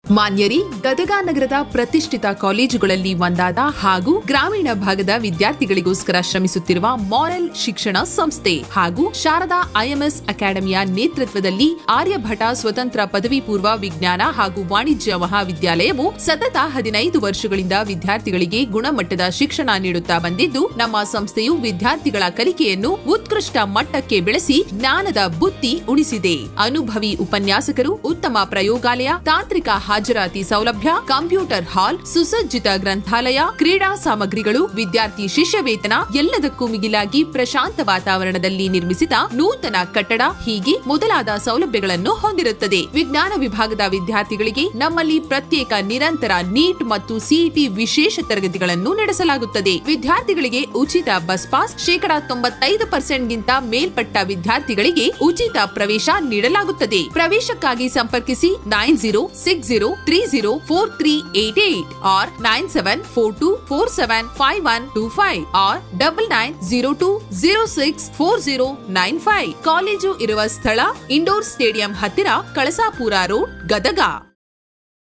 ಮಾನ್ಯರಿ ಗದಗ ನಗರದ ಪ್ರತಿಷ್ಠಿತ ಕಾಲೇಜುಗಳಲ್ಲಿ ಒಂದಾದ ಹಾಗೂ ಗ್ರಾಮೀಣ ಭಾಗದ ವಿದ್ಯಾರ್ಥಿಗಳಿಗೋಸ್ಕರ ಶ್ರಮಿಸುತ್ತಿರುವ ಮಾರಲ್ ಶಿಕ್ಷಣ ಸಂಸ್ಥೆ ಹಾಗೂ ಶಾರದಾ ಐಎಂಎಸ್ ಅಕಾಡೆಮಿಯ ನೇತೃತ್ವದಲ್ಲಿ ಆರ್ಯಭಟ ಸ್ವತಂತ್ರ ಪದವಿ ಪೂರ್ವ ವಿಜ್ಞಾನ ಹಾಗೂ ವಾಣಿಜ್ಯ ಮಹಾವಿದ್ಯಾಲಯವು ಸತತ ಹದಿನೈದು ವರ್ಷಗಳಿಂದ ವಿದ್ಯಾರ್ಥಿಗಳಿಗೆ ಗುಣಮಟ್ಟದ ಶಿಕ್ಷಣ ನೀಡುತ್ತಾ ಬಂದಿದ್ದು ನಮ್ಮ ಸಂಸ್ಥೆಯು ವಿದ್ಯಾರ್ಥಿಗಳ ಕಲಿಕೆಯನ್ನು ಉತ್ಕೃಷ್ಟ ಮಟ್ಟಕ್ಕೆ ಬೆಳೆಸಿ ಜ್ಞಾನದ ಬುತ್ತಿ ಉಣಿಸಿದೆ ಅನುಭವಿ ಉಪನ್ಯಾಸಕರು ಉತ್ತಮ ಪ್ರಯೋಗಾಲಯ ತಾಂತ್ರಿಕ ಹಾಜರಾತಿ ಸೌಲಭ್ಯ ಕಂಪ್ಯೂಟರ್ ಹಾಲ್ ಸುಸಜ್ಜಿತ ಗ್ರಂಥಾಲಯ ಕ್ರೀಡಾ ಸಾಮಗ್ರಿಗಳು ವಿದ್ಯಾರ್ಥಿ ಶಿಷ್ಯ ವೇತನ ಎಲ್ಲದಕ್ಕೂ ಮಿಗಿಲಾಗಿ ಪ್ರಶಾಂತ ವಾತಾವರಣದಲ್ಲಿ ನಿರ್ಮಿಸಿದ ನೂತನ ಕಟ್ಟಡ ಹೀಗೆ ಮೊದಲಾದ ಸೌಲಭ್ಯಗಳನ್ನು ಹೊಂದಿರುತ್ತದೆ ವಿಜ್ಞಾನ ವಿಭಾಗದ ವಿದ್ಯಾರ್ಥಿಗಳಿಗೆ ನಮ್ಮಲ್ಲಿ ಪ್ರತ್ಯೇಕ ನಿರಂತರ ನೀಟ್ ಮತ್ತು ಸಿಇಟಿ ವಿಶೇಷ ತರಗತಿಗಳನ್ನು ನಡೆಸಲಾಗುತ್ತದೆ ವಿದ್ಯಾರ್ಥಿಗಳಿಗೆ ಉಚಿತ ಬಸ್ ಪಾಸ್ ಶೇಕಡಾ ತೊಂಬತ್ತೈದು ಪರ್ಸೆಂಟ್ಗಿಂತ ಮೇಲ್ಪಟ್ಟ ವಿದ್ಯಾರ್ಥಿಗಳಿಗೆ ಉಚಿತ ಪ್ರವೇಶ ನೀಡಲಾಗುತ್ತದೆ ಪ್ರವೇಶಕ್ಕಾಗಿ ಸಂಪರ್ಕಿಸಿ nine zero six zero three zero four three eight eight ಆರ್ nine seven four two four seven five one two five ಆರ್ double nine zero two zero six four zero nine five college ಇರುವ ಸ್ಥಳ indoor stadium ಹತ್ತಿರ Kalasapura road Gadag